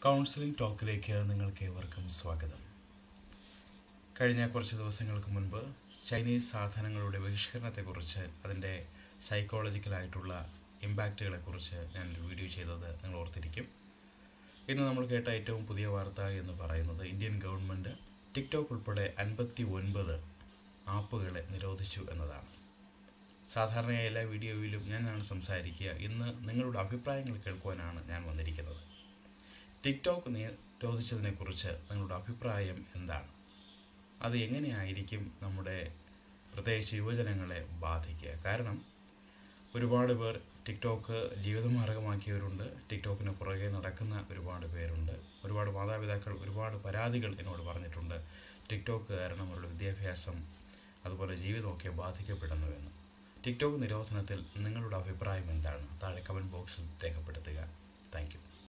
counselling ടോക്കിലേക്ക് നിങ്ങൾക്ക് ഏവർക്കും സ്വാഗതം കഴിഞ്ഞ കുറച്ച് ദിവസങ്ങൾക്ക് മുൻപ് ചൈനീസ് സാധനങ്ങളുടെ ബഹിഷ്കരണത്തെക്കുറിച്ച് അതിൻ്റെ സൈക്കോളജിക്കലായിട്ടുള്ള ഇമ്പാക്റ്റുകളെക്കുറിച്ച് ഞാനൊരു വീഡിയോ ചെയ്തത് നിങ്ങൾ ഓർത്തിരിക്കും ഇന്ന് നമ്മൾ കേട്ട ഏറ്റവും പുതിയ വാർത്ത എന്ന് പറയുന്നത് ഇന്ത്യൻ ഗവൺമെൻറ് ടിക്ടോക്ക് ഉൾപ്പെടെ അൻപത്തി ഒൻപത് ആപ്പുകളെ നിരോധിച്ചു എന്നതാണ് സാധാരണയായി എല്ലാ വീഡിയോയിലും ഞാനാണ് സംസാരിക്കുക ഇന്ന് നിങ്ങളുടെ അഭിപ്രായങ്ങൾ കേൾക്കുവാനാണ് ഞാൻ വന്നിരിക്കുന്നത് ടിക്ടോക്ക് നിരോധിച്ചതിനെക്കുറിച്ച് നിങ്ങളുടെ അഭിപ്രായം എന്താണ് അത് എങ്ങനെയായിരിക്കും നമ്മുടെ പ്രത്യേകിച്ച് യുവജനങ്ങളെ ബാധിക്കുക കാരണം ഒരുപാട് പേർ ടിക്ടോക്ക് ജീവിതമാർഗമാക്കിയവരുണ്ട് ടിക്ടോക്കിന് പുറകെ നടക്കുന്ന ഒരുപാട് പേരുണ്ട് ഒരുപാട് മാതാപിതാക്കൾ ഒരുപാട് പരാതികൾ എന്നോട് പറഞ്ഞിട്ടുണ്ട് ടിക്ടോക്ക് കാരണം അവരുടെ വിദ്യാഭ്യാസം അതുപോലെ ജീവിതമൊക്കെ ബാധിക്കപ്പെടുന്നുവെന്ന് ടിക്ടോക്ക് നിരോധനത്തിൽ നിങ്ങളുടെ അഭിപ്രായം എന്താണ് താഴെ കമൻറ്റ് ബോക്സിൽ രേഖപ്പെടുത്തുക താങ്ക്